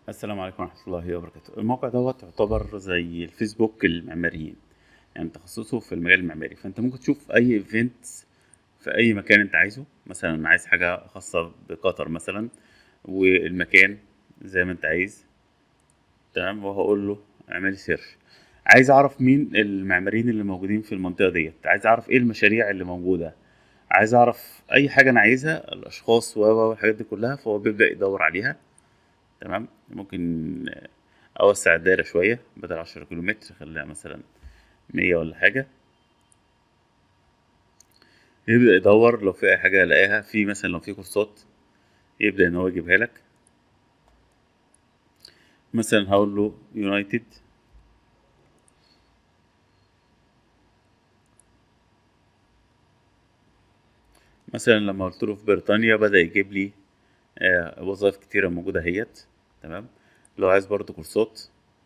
السلام عليكم ورحمة الله وبركاته الموقع دوت يعتبر زي الفيسبوك المعماريين يعني تخصصه في المجال المعماري فانت ممكن تشوف اي ايفنت في اي مكان انت عايزه مثلا عايز حاجة خاصة بقطر مثلا والمكان زي ما انت عايز تمام وهقول له اعمل لي سيرش عايز اعرف مين المعماريين اللي موجودين في المنطقة ديت عايز اعرف ايه المشاريع اللي موجودة عايز اعرف اي حاجة انا عايزها الاشخاص و و والحاجات دي كلها فهو بيبدأ يدور عليها تمام ممكن اوسع الدايرة شوية بدل عشرة كيلو متر خليها مثلا مية ولا حاجة يبدأ يدور لو في أي حاجة يلاقيها في مثلا لو في كورسات يبدأ إن هو يجيبها لك مثلا هقول له يونايتد مثلا لما قلت له في بريطانيا بدأ يجيب لي آه، وظائف كتيرة موجودة اهيت تمام لو عايز برضه كورسات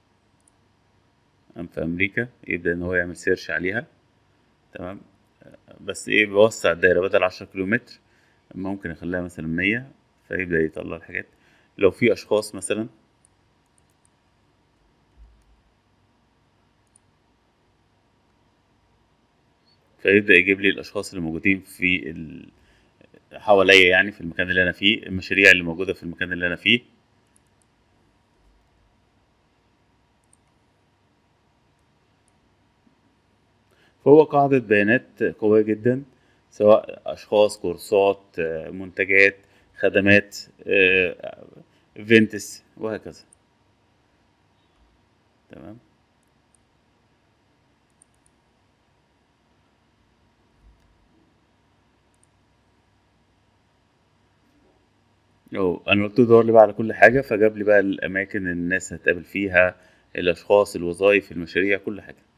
أم في أمريكا يبدأ إن هو يعمل سيرش عليها تمام آه، بس إيه بيوسع الدايرة بدل عشرة كيلو متر ممكن يخليها مثلا مية فيبدأ يطلع الحاجات لو في أشخاص مثلا فيبدأ يجيب لي الأشخاص اللي موجودين في ال... حواليا يعني في المكان اللي أنا فيه المشاريع اللي موجودة في المكان اللي أنا فيه فهو قاعدة بيانات قوية جدا سواء أشخاص كورسات آه، منتجات خدمات ايفنتس وهكذا تمام أو أنا قلت له دور لي بقى على كل حاجة فجاب لي بقى الأماكن الناس هتقابل فيها الأشخاص الوظائف المشاريع كل حاجة